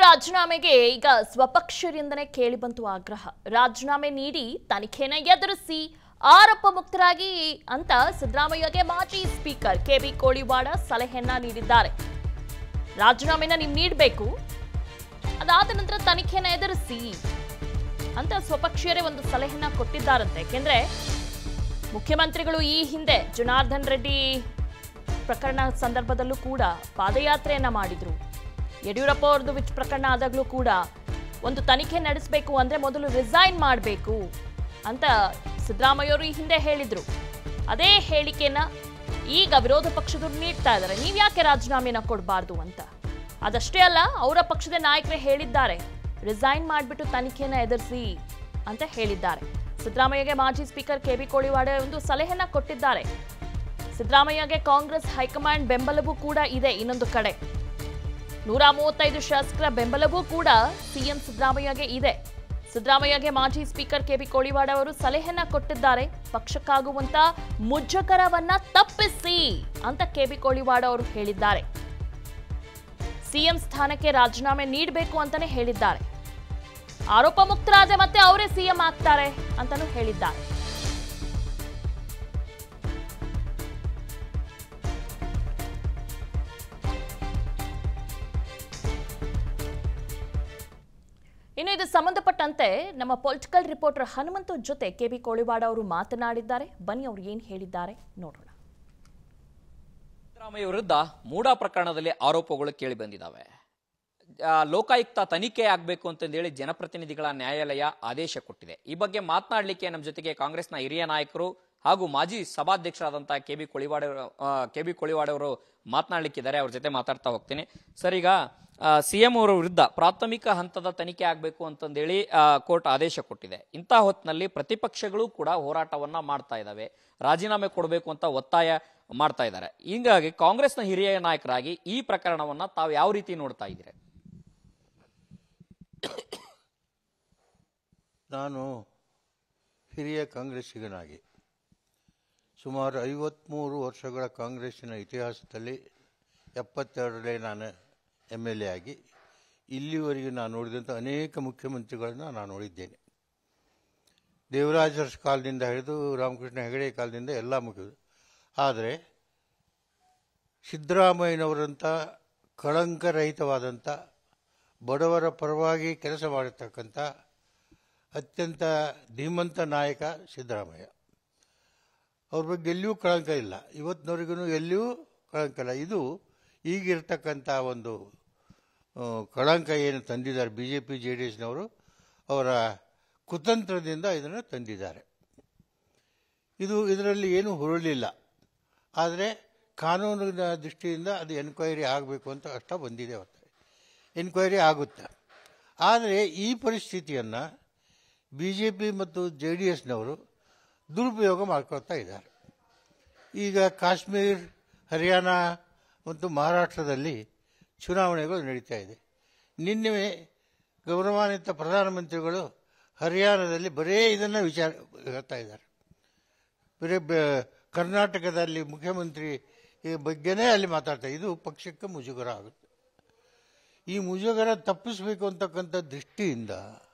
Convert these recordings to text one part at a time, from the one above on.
ರಾಜೀನಾಮೆಗೆ ಈಗ ಸ್ವಪಕ್ಷರಿಂದನೇ ಕೇಳಿಬಂತು ಆಗ್ರಹ ರಾಜೀನಾಮೆ ನೀಡಿ ತನಿಖೆನ ಎದುರಿಸಿ ಆರೋಪ ಮುಕ್ತರಾಗಿ ಅಂತ ಸಿದ್ದರಾಮಯ್ಯಗೆ ಮಾಜಿ ಸ್ಪೀಕರ್ ಕೆಬಿ ಕೋಳಿವಾಡ ಸಲಹೆಯನ್ನ ನೀಡಿದ್ದಾರೆ ರಾಜೀನಾಮೆನ ನೀವು ನೀಡಬೇಕು ಅದಾದ ನಂತರ ತನಿಖೆನ ಎದುರಿಸಿ ಅಂತ ಸ್ವಪಕ್ಷೀಯರೇ ಒಂದು ಸಲಹೆಯನ್ನ ಕೊಟ್ಟಿದ್ದಾರಂತೆ ಯಾಕೆಂದ್ರೆ ಮುಖ್ಯಮಂತ್ರಿಗಳು ಈ ಹಿಂದೆ ಜನಾರ್ದನ್ ರೆಡ್ಡಿ ಪ್ರಕರಣ ಸಂದರ್ಭದಲ್ಲೂ ಕೂಡ ಪಾದಯಾತ್ರೆಯನ್ನ ಮಾಡಿದ್ರು ಯಡಿಯೂರಪ್ಪ ಅವ್ರದ್ದು ವಿಚ್ ಪ್ರಕರಣ ಆದಾಗಲೂ ಕೂಡ ಒಂದು ತನಿಖೆ ನಡೆಸಬೇಕು ಅಂದ್ರೆ ಮೊದಲು ರಿಸೈನ್ ಮಾಡಬೇಕು ಅಂತ ಸಿದ್ದರಾಮಯ್ಯ ಅವರು ಈ ಹಿಂದೆ ಹೇಳಿದ್ರು ಅದೇ ಹೇಳಿಕೆನ ಈಗ ವಿರೋಧ ಪಕ್ಷದವ್ರು ನೀಡ್ತಾ ಇದ್ದಾರೆ ನೀವು ಯಾಕೆ ರಾಜೀನಾಮೆನ ಕೊಡಬಾರ್ದು ಅಂತ ಅದಷ್ಟೇ ಅಲ್ಲ ಅವರ ಪಕ್ಷದ ನಾಯಕರೇ ಹೇಳಿದ್ದಾರೆ ರಿಸೈನ್ ಮಾಡಿಬಿಟ್ಟು ತನಿಖೆನ ಎದುರಿಸಿ ಅಂತ ಹೇಳಿದ್ದಾರೆ ಸಿದ್ದರಾಮಯ್ಯಗೆ ಮಾಜಿ ಸ್ಪೀಕರ್ ಕೆ ಬಿ ಕೋಳಿವಾಡ ಒಂದು ಸಲಹೆಯನ್ನ ಕೊಟ್ಟಿದ್ದಾರೆ ಸಿದ್ದರಾಮಯ್ಯಗೆ ಕಾಂಗ್ರೆಸ್ ಹೈಕಮಾಂಡ್ ಬೆಂಬಲವೂ ಕೂಡ ಇದೆ ಇನ್ನೊಂದು ಕಡೆ ನೂರ ಮೂವತ್ತೈದು ಶಾಸಕರ ಬೆಂಬಲವೂ ಕೂಡ ಸಿಎಂ ಸಿದ್ದರಾಮಯ್ಯಗೆ ಇದೆ ಸಿದ್ದರಾಮಯ್ಯಗೆ ಮಾಜಿ ಸ್ಪೀಕರ್ ಕೆಬಿ ಕೋಳಿವಾಡ ಅವರು ಸಲಹೆಯನ್ನ ಕೊಟ್ಟಿದ್ದಾರೆ ಪಕ್ಷಕ್ಕಾಗುವಂತ ಮುಜುಗರವನ್ನ ತಪ್ಪಿಸಿ ಅಂತ ಕೆಬಿ ಕೋಳಿವಾಡ ಅವರು ಹೇಳಿದ್ದಾರೆ ಸಿಎಂ ಸ್ಥಾನಕ್ಕೆ ರಾಜೀನಾಮೆ ನೀಡಬೇಕು ಅಂತಾನೆ ಹೇಳಿದ್ದಾರೆ ಆರೋಪ ಮುಕ್ತರಾದ್ರೆ ಮತ್ತೆ ಅವರೇ ಸಿಎಂ ಆಗ್ತಾರೆ ಅಂತಾನೂ ಹೇಳಿದ್ದಾರೆ ಇನ್ನು ಇದು ಸಂಬಂಧಪಟ್ಟಂತೆ ನಮ್ಮ ಪೊಲಿಟಿಕಲ್ ರಿಪೋರ್ಟರ್ ಹನುಮಂತು ಜೊತೆ ಕೆಬಿ ಕೋಳಿವಾಡ ಅವರು ಮಾತನಾಡಿದ್ದಾರೆ ಬನ್ನಿ ಅವರು ಏನ್ ಹೇಳಿದ್ದಾರೆ ನೋಡೋಣ ಸಿದ್ದರಾಮಯ್ಯ ವಿರುದ್ಧ ಮೂಡಾ ಪ್ರಕರಣದಲ್ಲಿ ಆರೋಪಗಳು ಕೇಳಿ ಬಂದಿದ್ದಾವೆ ಆ, ಲೋಕಾಯುಕ್ತ ತನಿಖೆ ಆಗಬೇಕು ಅಂತಂದೇಳಿ ಜನಪ್ರತಿನಿಧಿಗಳ ನ್ಯಾಯಾಲಯ ಆದೇಶ ಕೊಟ್ಟಿದೆ ಈ ಬಗ್ಗೆ ಮಾತನಾಡಲಿಕ್ಕೆ ನಮ್ಮ ಜೊತೆಗೆ ಕಾಂಗ್ರೆಸ್ನ ಹಿರಿಯ ನಾಯಕರು ಹಾಗೂ ಮಾಜಿ ಸಭಾಧ್ಯಕ್ಷರಾದಂತಹ K B Koliwad K B Koliwad ಅವರು ಮಾತನಾಡಲಿಕ್ಕಿದ್ದಾರೆ ಅವ್ರ ಜೊತೆ ಮಾತಾಡ್ತಾ ಹೋಗ್ತೀನಿ ಸರ್ ಈಗ ಸಿಎಂ ಅವರ ವಿರುದ್ಧ ಪ್ರಾಥಮಿಕ ಹಂತದ ತನಿಖೆ ಆಗಬೇಕು ಅಂತಂದೇಳಿ ಆ, ಕೋರ್ಟ್ ಆದೇಶ ಕೊಟ್ಟಿದೆ ಇಂಥ ಹೊತ್ತಿನಲ್ಲಿ ಪ್ರತಿಪಕ್ಷಗಳು ಕೂಡ ಹೋರಾಟವನ್ನ ಮಾಡ್ತಾ ಇದ್ದಾವೆ ರಾಜೀನಾಮೆ ಕೊಡಬೇಕು ಅಂತ ಒತ್ತಾಯ ಮಾಡ್ತಾ ಇದ್ದಾರೆ ಹೀಗಾಗಿ ಕಾಂಗ್ರೆಸ್ನ ಹಿರಿಯ ನಾಯಕರಾಗಿ ಈ ಪ್ರಕರಣವನ್ನ ತಾವು ಯಾವ ರೀತಿ ನೋಡ್ತಾ ಇದ್ದೀರಿ ನಾನು ಹಿರಿಯ ಕಾಂಗ್ರೆಸ್ಸಿಗನಾಗಿ ಸುಮಾರು ಐವತ್ತ್ಮೂರು ವರ್ಷಗಳ ಕಾಂಗ್ರೆಸ್ಸಿನ ಇತಿಹಾಸದಲ್ಲಿ ಎಪ್ಪತ್ತೆರಡರಲ್ಲಿ ನಾನು ಎಮ್ ಎಲ್ ಎ ಆಗಿ ಇಲ್ಲಿವರೆಗೆ ನಾನು ನೋಡಿದಂಥ ಅನೇಕ ಮುಖ್ಯಮಂತ್ರಿಗಳನ್ನ ನಾನು ನೋಡಿದ್ದೇನೆ ದೇವರಾಜರ ಕಾಲದಿಂದ ಹಿಡಿದು ರಾಮಕೃಷ್ಣ ಹೆಗಡೆ ಕಾಲದಿಂದ ಎಲ್ಲ ಮುಖ್ಯ ಆದರೆ ಸಿದ್ದರಾಮಯ್ಯನವರಂಥ ಕಳಂಕರಹಿತವಾದಂಥ ಬಡವರ ಪರವಾಗಿ ಕೆಲಸ ಮಾಡಿರ್ತಕ್ಕಂಥ ಅತ್ಯಂತ ಧೀಮಂತ ನಾಯಕ ಸಿದ್ದರಾಮಯ್ಯ ಅವ್ರ ಬಗ್ಗೆ ಎಲ್ಲಿಯೂ ಕಳಂಕ ಇಲ್ಲ ಇವತ್ತಿನವರೆಗೂ ಎಲ್ಲಿಯೂ ಕಳಂಕ ಇಲ್ಲ ಇದು ಈಗಿರ್ತಕ್ಕಂಥ ಒಂದು ಆ, ಕಳಂಕ ಏನು ತಂದಿದ್ದಾರೆ B J P J D ಎಸ್ನವರು ಅವರ ಕುತಂತ್ರದಿಂದ ಇದನ್ನು ತಂದಿದ್ದಾರೆ ಇದು ಇದರಲ್ಲಿ ಏನೂ ಹುರುಳಿಲ್ಲ ಆದರೆ ಕಾನೂನಿನ ದೃಷ್ಟಿಯಿಂದ ಅದು ಎನ್ಕ್ವೈರಿ ಆಗಬೇಕು ಅಂತ ಅಷ್ಟ ಬಂದಿದೆ ಹೊರತು ಎನ್ಕ್ವೈರಿ ಆಗುತ್ತೆ ಆದರೆ ಈ ಪರಿಸ್ಥಿತಿಯನ್ನು ಬಿ ಜೆ ಪಿ ಮತ್ತು ಜೆ ಡಿ ಎಸ್ನವರು ದುರುಪಯೋಗ ಮಾಡ್ಕೊಳ್ತಾ ಇದ್ದಾರೆ ಈಗ ಕಾಶ್ಮೀರ್ ಹರಿಯಾಣ ಮತ್ತು ಮಹಾರಾಷ್ಟ್ರದಲ್ಲಿ ಚುನಾವಣೆಗಳು ನಡೀತಾ ಇದೆ ನಿನ್ನೆ ಗೌರವಾನ್ವಿತ ಪ್ರಧಾನಮಂತ್ರಿಗಳು ಹರಿಯಾಣದಲ್ಲಿ ಬರೇ ಇದನ್ನು ವಿಚಾರ ಹೇಳ್ತಾ ಇದ್ದಾರೆ ಬರೀ ಬ- ಕರ್ನಾಟಕದಲ್ಲಿ ಮುಖ್ಯಮಂತ್ರಿ ಈ ಬಗ್ಗೆನೇ ಅಲ್ಲಿ ಮಾತಾಡ್ತಾ ಇದು ಪಕ್ಷಕ್ಕೆ ಮುಜುಗರ ಆಗುತ್ತೆ ಈ ಮುಜುಗರ ತಪ್ಪಿಸಬೇಕು ಅಂತಕ್ಕಂಥ ದೃಷ್ಟಿಯಿಂದ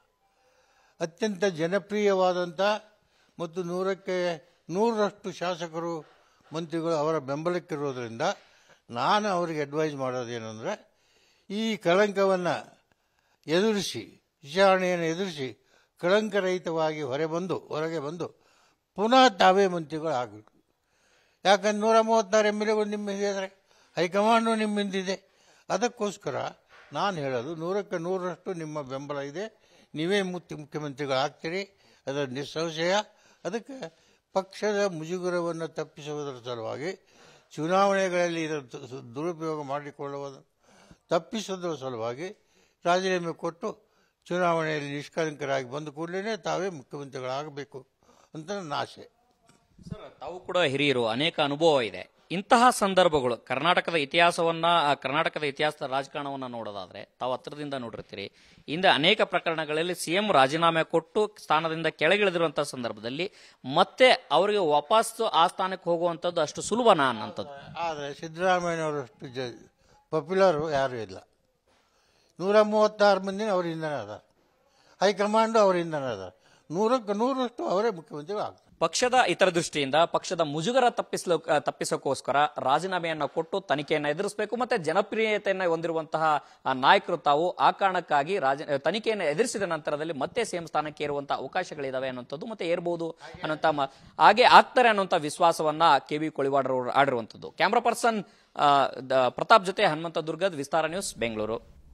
ಅತ್ಯಂತ ಜನಪ್ರಿಯವಾದಂಥ ಮತ್ತು ನೂರಕ್ಕೆ ನೂರರಷ್ಟು ಶಾಸಕರು ಮಂತ್ರಿಗಳು ಅವರ ಬೆಂಬಲಕ್ಕಿರೋದ್ರಿಂದ ನಾನು ಅವರಿಗೆ ಅಡ್ವೈಸ್ ಮಾಡೋದೇನೆಂದರೆ ಈ ಕಳಂಕವನ್ನು ಎದುರಿಸಿ ವಿಚಾರಣೆಯನ್ನು ಎದುರಿಸಿ ಕಳಂಕರಹಿತವಾಗಿ ಹೊರೆ ಬಂದು ಹೊರಗೆ ಬಂದು ಪುನಃ ತಾವೇ ಮಂತ್ರಿಗಳು ಆಗಬೇಕು ಯಾಕಂದ್ರೆ ನೂರ ಮೂವತ್ತಾರು ಎಮ್ ಎಲ್ ಎಗಳು ನಿಮ್ಮ ಇದ್ದಾರೆ ಹೈಕಮಾಂಡು ನಿಮ್ಮಿಂದಿದೆ ಅದಕ್ಕೋಸ್ಕರ ನಾನು ಹೇಳೋದು ನೂರಕ್ಕೆ ನೂರರಷ್ಟು ನಿಮ್ಮ ಬೆಂಬಲ ಇದೆ ನೀವೇ ಮುಖ್ಯ ಮುಖ್ಯಮಂತ್ರಿಗಳಾಗ್ತೀರಿ ಅದರ ನಿಸ್ಸಂಶಯ ಅದಕ್ಕೆ ಪಕ್ಷದ ಮುಜುಗರವನ್ನು ತಪ್ಪಿಸುವುದರ ಸಲುವಾಗಿ ಚುನಾವಣೆಗಳಲ್ಲಿ ಇದರ ದು- ದುರುಪಯೋಗ ಮಾಡಿಕೊಳ್ಳುವುದನ್ನು ತಪ್ಪಿಸುವುದರ ಸಲುವಾಗಿ ರಾಜೀನಾಮೆ ಕೊಟ್ಟು ಚುನಾವಣೆಯಲ್ಲಿ ನಿಷ್ಕಲಂಕರಾಗಿ ಬಂದ ಕೂಡಲೇ ತಾವೇ ಮುಖ್ಯಮಂತ್ರಿಗಳಾಗಬೇಕು ಅಂತ ನನ್ನ ಆಸೆ ಸರ್ ತಾವು ಕೂಡ ಹಿರಿಯರು ಅನೇಕ ಅನುಭವ ಇದೆ ಇಂತಹ ಸಂದರ್ಭಗಳು ಕರ್ನಾಟಕದ ಇತಿಹಾಸವನ್ನ ಆ, ಕರ್ನಾಟಕದ ಇತಿಹಾಸದ ರಾಜಕಾರಣವನ್ನ ನೋಡೋದಾದ್ರೆ ತಾವು ಹತ್ತಿರದಿಂದ ನೋಡಿರ್ತೀರಿ ಹಿಂದೆ ಅನೇಕ ಪ್ರಕರಣಗಳಲ್ಲಿ ಸಿಎಂ ರಾಜೀನಾಮೆ ಕೊಟ್ಟು ಸ್ಥಾನದಿಂದ ಕೆಳಗಿಳಿದಿರುವಂತಹ ಸಂದರ್ಭದಲ್ಲಿ ಮತ್ತೆ ಅವರಿಗೆ ವಾಪಸ್ ಆ ಸ್ಥಾನಕ್ಕೆ ಹೋಗುವಂತದ್ದು ಅಷ್ಟು ಸುಲಭನಾ ಅನ್ನಂಥದ್ದು ಆದರೆ ಸಿದ್ದರಾಮಯ್ಯನವರಷ್ಟು ಜ ಪಾಪ್ಯುಲರು ಯಾರೂ ಇಲ್ಲ ನೂರ ಮೂವತ್ತಾರು ಮಂದಿನ ಅವರಿಂದನೇ ಅದ ಹೈಕಮಾಂಡು ಅವರಿಂದನೇ ಅದ ನೂರಕ್ಕೆ ನೂರಷ್ಟು ಅವರೇ ಮುಖ್ಯಮಂತ್ರಿಗಳು ಆಗ್ತಾರೆ ಪಕ್ಷದ ಹಿತದೃಷ್ಟಿಯಿಂದ ಪಕ್ಷದ ಮುಜುಗರ ತಪ್ಪಿಸಲು ತಪ್ಪಿಸೋಕೋಸ್ಕರ ರಾಜೀನಾಮೆಯನ್ನ ಕೊಟ್ಟು ತನಿಖೆಯನ್ನ ಎದುರಿಸಬೇಕು ಮತ್ತೆ ಜನಪ್ರಿಯತೆಯನ್ನ ಹೊಂದಿರುವಂತಹ ಆ ನಾಯಕರು ತಾವು ಆ ಕಾರಣಕ್ಕಾಗಿ ರಾಜ ತನಿಖೆಯನ್ನು ಎದುರಿಸಿದ ನಂತರದಲ್ಲಿ ಮತ್ತೆ ಸಿಎಂ ಸ್ಥಾನಕ್ಕೆ ಏರುವಂತಹ ಅವಕಾಶಗಳಿದಾವೆ ಅನ್ನುವಂಥದ್ದು ಮತ್ತೆ ಏರ್ಬೋದು ಅನ್ನುವಂತ ಮ- ಹಾಗೆ ಆಗ್ತಾರೆ ಅನ್ನುವಂಥ ವಿಶ್ವಾಸವನ್ನ ಕೆ ವಿ ಕೊಳಿವಾಡರು ಆಡಿರುವಂಥದ್ದು ಕ್ಯಾಮ್ರಾ ಪರ್ಸನ್ ಆ, ದ- ಪ್ರತಾಪ್ ಜೊತೆ ಹನುಮಂತ ದುರ್ಗದ್ ವಿಸ್ತಾರ ನ್ಯೂಸ್ ಬೆಂಗಳೂರು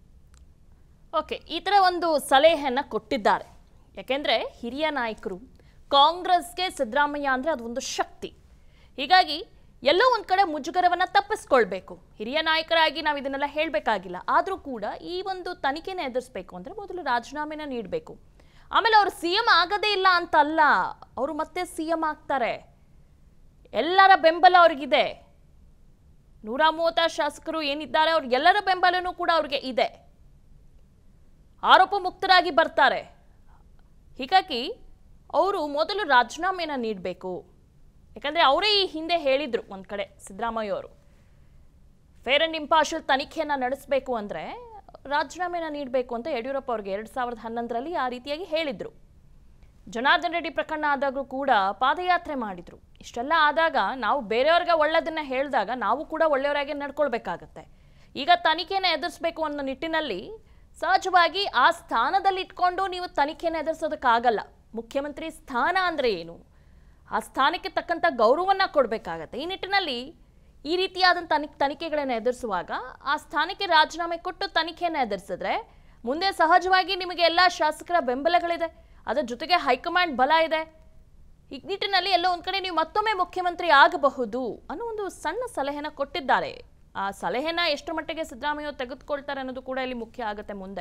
ಓಕೆ ಈ ಥರ ಒಂದು ಸಲಹೆಯನ್ನ ಕೊಟ್ಟಿದ್ದಾರೆ ಯಾಕೆಂದ್ರೆ ಹಿರಿಯ ನಾಯಕರು ಕಾಂಗ್ರೆಸ್ಗೆ ಸಿದ್ದರಾಮಯ್ಯ ಅಂದ್ರೆ ಅದೊಂದು ಶಕ್ತಿ ಹೀಗಾಗಿ ಎಲ್ಲೋ ಒಂದ್ ಕಡೆ ಮುಜುಗರವನ್ನ ತಪ್ಪಿಸ್ಕೊಳ್ಬೇಕು ಹಿರಿಯ ನಾಯಕರಾಗಿ ನಾವು ಇದನ್ನೆಲ್ಲ ಹೇಳಬೇಕಾಗಿಲ್ಲ ಆದರೂ ಕೂಡ ಈ ಒಂದು ತನಿಖೆನ ಎದುರಿಸ್ಬೇಕು ಅಂದ್ರೆ ಮೊದಲು ರಾಜೀನಾಮೆನ ನೀಡಬೇಕು ಆಮೇಲೆ ಅವರು ಸಿ ಎಂ ಆಗದೇ ಇಲ್ಲ ಅಂತ ಅಲ್ಲ ಅವರು ಮತ್ತೆ ಸಿ ಎಂ ಆಗ್ತಾರೆ ಎಲ್ಲರ ಬೆಂಬಲ ಅವ್ರಿಗಿದೆ ನೂರ ಮೂವತ್ತಾರು ಶಾಸಕರು ಏನಿದ್ದಾರೆ ಅವ್ರಿಗೆಲ್ಲರ ಬೆಂಬಲನೂ ಕೂಡ ಅವ್ರಿಗೆ ಇದೆ ಆರೋಪ ಮುಕ್ತರಾಗಿ ಬರ್ತಾರೆ ಹೀಗಾಗಿ ಅವರು ಮೊದಲು ರಾಜೀನಾಮೆನ ನೀಡಬೇಕು ಯಾಕಂದ್ರೆ ಅವರೇ ಈ ಹಿಂದೆ ಹೇಳಿದ್ರು ಒಂದ್ ಕಡೆ ಸಿದ್ದರಾಮಯ್ಯ ಅವರು ಫೇರ್ ಅಂಡ್ ಇಂಪಾರ್ಷಲ್ ತನಿಖೆಯನ್ನ ನಡೆಸಬೇಕು ಅಂದ್ರೆ ರಾಜೀನಾಮೆನ ನೀಡಬೇಕು ಅಂತ ಯಡಿಯೂರಪ್ಪ ಅವ್ರಿಗೆ ಎರಡ್ ಸಾವಿರದ ಹನ್ನೊಂದರಲ್ಲಿ ಆ ರೀತಿಯಾಗಿ ಹೇಳಿದ್ರು ಜನಾರ್ದನ್ ರೆಡ್ಡಿ ಪ್ರಕರಣ ಆದಾಗಲೂ ಕೂಡ ಪಾದಯಾತ್ರೆ ಮಾಡಿದ್ರು ಇಷ್ಟೆಲ್ಲ ಆದಾಗ ನಾವು ಬೇರೆಯವ್ರಿಗೆ ಒಳ್ಳೆದನ್ನ ಹೇಳಿದಾಗ ನಾವು ಕೂಡ ಒಳ್ಳೆಯವರಾಗಿ ನಡ್ಕೊಳ್ಬೇಕಾಗತ್ತೆ ಈಗ ತನಿಖೆನ ಎದುರಿಸಬೇಕು ಅನ್ನೋ ನಿಟ್ಟಿನಲ್ಲಿ ಸಹಜವಾಗಿ ಆ ಸ್ಥಾನದಲ್ಲಿ ಇಟ್ಕೊಂಡು ನೀವು ತನಿಖೆನ ಎದುರಿಸೋದಕ್ಕಾಗಲ್ಲ ಮುಖ್ಯಮಂತ್ರಿ ಸ್ಥಾನ ಅಂದ್ರೆ ಏನು ಆ ಸ್ಥಾನಕ್ಕೆ ತಕ್ಕಂಥ ಗೌರವನ್ನ ಕೊಡಬೇಕಾಗತ್ತೆ ಈ ನಿಟ್ಟಿನಲ್ಲಿ ಈ ರೀತಿಯಾದಂಥ ತನಿ ತನಿಖೆಗಳನ್ನು ಎದುರಿಸುವಾಗ ಆ ಸ್ಥಾನಕ್ಕೆ ರಾಜೀನಾಮೆ ಕೊಟ್ಟು ತನಿಖೆಯನ್ನು ಎದುರಿಸಿದ್ರೆ ಮುಂದೆ ಸಹಜವಾಗಿ ನಿಮಗೆ ಎಲ್ಲ ಶಾಸಕರ ಬೆಂಬಲಗಳಿದೆ ಅದರ ಜೊತೆಗೆ ಹೈಕಮಾಂಡ್ ಬಲ ಇದೆ ಈ ನಿಟ್ಟಿನಲ್ಲಿ ಎಲ್ಲೋ ಒಂದ್ ಕಡೆ ನೀವು ಮತ್ತೊಮ್ಮೆ ಮುಖ್ಯಮಂತ್ರಿ ಆಗಬಹುದು ಅನ್ನೋ ಒಂದು ಸಣ್ಣ ಸಲಹೆನ ಕೊಟ್ಟಿದ್ದಾರೆ ಆ ಸಲಹೆನ ಎಷ್ಟರ ಮಟ್ಟಿಗೆ ಸಿದ್ದರಾಮಯ್ಯ ಅವ್ರು ತೆಗೆದುಕೊಳ್ತಾರೆ ಅನ್ನೋದು ಕೂಡ ಇಲ್ಲಿ ಮುಖ್ಯ ಆಗುತ್ತೆ ಮುಂದೆ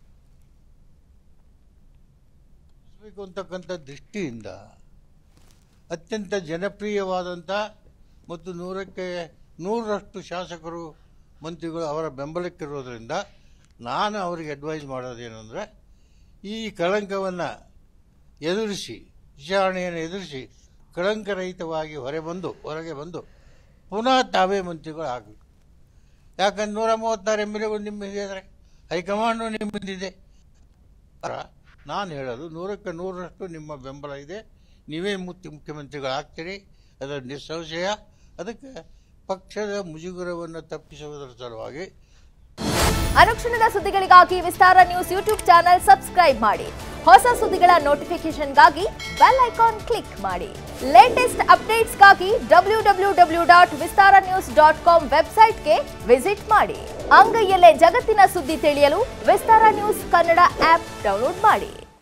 ಬೇಕು ಅಂತಕ್ಕಂಥ ದೃಷ್ಟಿಯಿಂದ ಅತ್ಯಂತ ಜನಪ್ರಿಯವಾದಂಥ ಮತ್ತು ನೂರಕ್ಕೆ ನೂರರಷ್ಟು ಶಾಸಕರು ಮಂತ್ರಿಗಳು ಅವರ ಬೆಂಬಲಕ್ಕಿರೋದ್ರಿಂದ ನಾನು ಅವರಿಗೆ ಅಡ್ವೈಸ್ ಮಾಡೋದೇನು ಅಂದರೆ ಈ ಕಳಂಕವನ್ನು ಎದುರಿಸಿ ವಿಚಾರಣೆಯನ್ನು ಎದುರಿಸಿ ಕಳಂಕರಹಿತವಾಗಿ ಹೊರೆ ಬಂದು ಹೊರಗೆ ಬಂದು ಪುನಃ ತಾವೇ ಮಂತ್ರಿಗಳು ಆಗಬೇಕು ಯಾಕಂದ್ರೆ ನೂರ ಮೂವತ್ತಾರು ಎಮ್ ಎಲ್ ಎಗಳು ನಿಮ್ಮದಿದ್ದಾರೆ ಹೈಕಮಾಂಡು ನಿಮ್ಮದಿದೆ ಅರ ನಾನು ಹೇಳೋದು ನೂರಕ್ಕೆ ನೂರರಷ್ಟು ನಿಮ್ಮ ಬೆಂಬಲ ಇದೆ ನೀವೇ ಮುಖ್ಯ ಮುಖ್ಯಮಂತ್ರಿಗಳಾಗ್ತೀರಿ ಅದರ ನಿಸ್ಸಂಶಯ ಅದಕ್ಕೆ ಪಕ್ಷದ ಮುಜುಗರವನ್ನು ತಪ್ಪಿಸುವುದರ ಸಲುವಾಗಿ ಅನುಕ್ಷಣದ ಸುದ್ದಿಗಳಿಗಾಗಿ Vistara news YouTube channel subscribe ಮಾಡಿ ಹೊಸ ಸುದ್ದಿಗಳ ನೋಟಿಫಿಕೇಶನ್ಗಾಗಿ ಬೆಲ್ ಐಕಾನ್ ಕ್ಲಿಕ್ ಮಾಡಿ ಲೇಟೆಸ್ಟ್ ಅಪ್ಡೇಟ್ಸ್ಗಾಗಿ W W W dot Vistara news dot com ವೆಬ್ಸೈಟ್ಗೆ ವಿಸಿಟ್ ಮಾಡಿ ಅಂಗೈಯಲ್ಲೇ ಜಗತ್ತಿನ ಸುದ್ದಿ ತಿಳಿಯಲು Vistara news Kannada app download ಮಾಡಿ